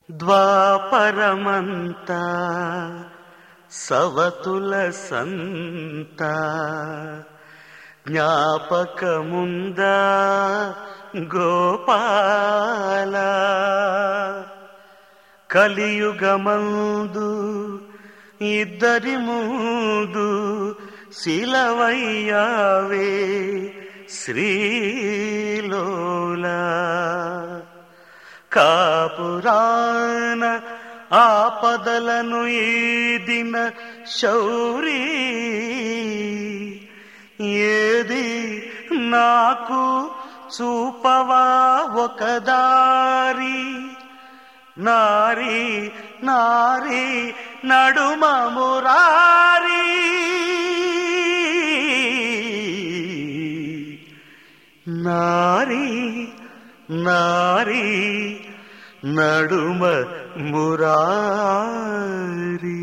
ద్వాపరమంతా సవతుల సంత జ్ఞాపకముందా గోపాల కలియుగమందు ఇద్దరి ముందు శిలవయ్యావే శ్రీలోలా కాపురాన ఆపదలను ఈదిన శౌరీ ఏది నాకు చూపవా ఒక దారి నారి నారి నడుమ మురారి నారి నారి నడుమ మురారి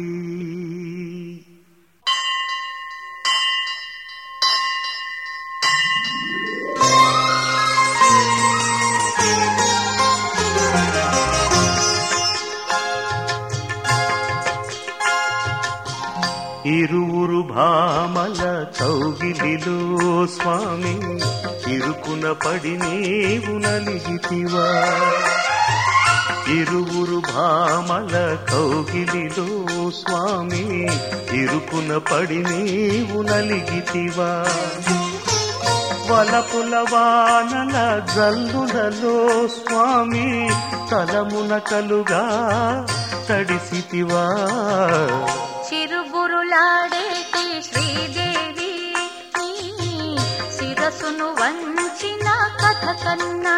ఇరువురు భామల కౌగిలిలో స్వామి ఇరుకున పడి నీవు నలిగితివా ఇరువురు భామల కౌగిలిలో స్వామి ఇరుకున పడి నీవు నలిగితివా వలపుల వానల జల్లులలో స్వామి తలమున కలుగా తడిసితివా చిరుబురులాడేటి శ్రీదేవి నీ శిరసును వంచిన కథ కన్నా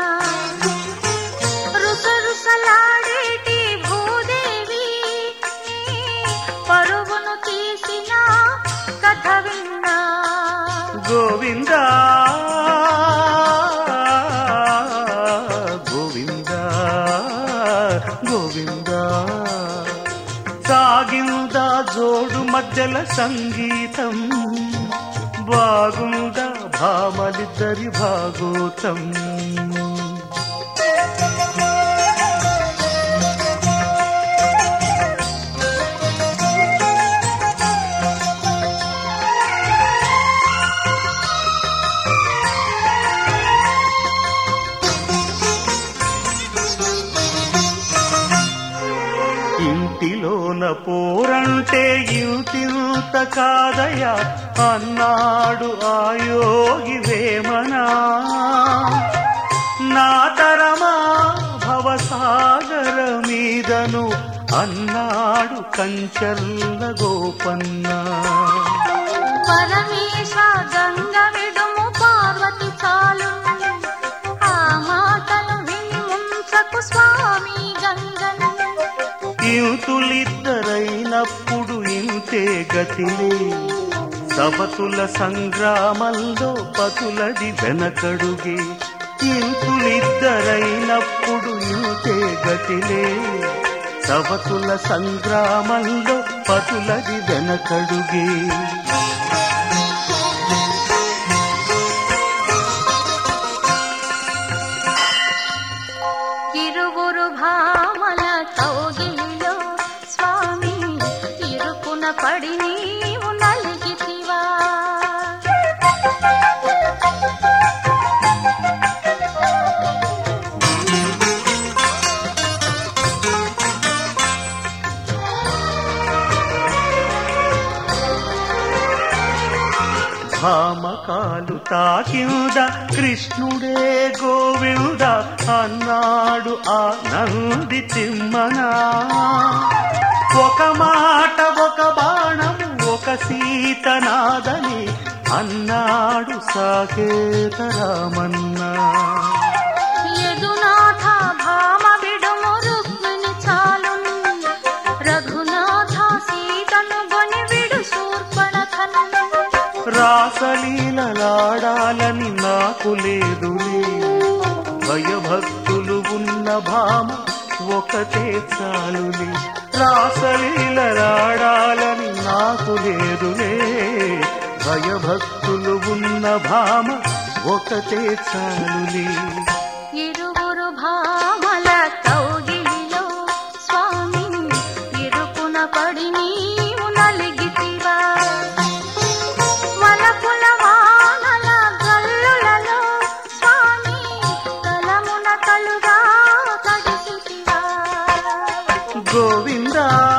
రుసరుసలాడేటి భూదేవి నీ పరుగును తీసిన కథ విన్నా గోవింద గోవింద గోవింద సాగిందా జోడు మధ్యల సంగీతం బాగుందా భామలిద్దరి భాగోతం ఇంటిలోన పోరంటే ఇంతింత కాదయా అన్నాడు ఆ యోగి వేమనా నా తరమా భవసాగర మీదను అన్నాడు కంచర్ల గోపన్నా పరమేశ గంగ విడుము పార్వతి చాలు ఆ మాటలు విని ముంచకు స్వామి గంగను ఇంతులిద్దరైనప్పుడు ఇంతే గతిలే సవతుల సంగ్రామంలో పతులది వెనకడుగే ఇంతులిద్దరైనప్పుడు ఇంతే గతిలే సవతుల సంగ్రామంలో పతులది వెనకడుగే ఇరువురు భామల కౌగిలిలో స్వామి ఇరుకున పడి నీవు నలిగితివా భామకాలు తాకింద కృష్ణుడే గోవింద అన్నాడు ఆ నంది తిమ్మనా ఒక మాట ఒక బాణం ఒక సీతనాదని అన్నాడు సాకేత రామన్నా యదునాథ భామ విడుము రుక్మిణి చాలు రఘునాథ సీతను గొని విడు శూర్పణఖను రాసలీలలాడాలని నాకు లేదులే భయభక్తులు ఉన్న భామ ఒకటే చాలులే రాసలీలలాడాలని నాకు లేదులే భయభక్తులు ఉన్న భామ ఒకటే చాలులే ఇరువురు భామల కౌగిలిలో గోవిందా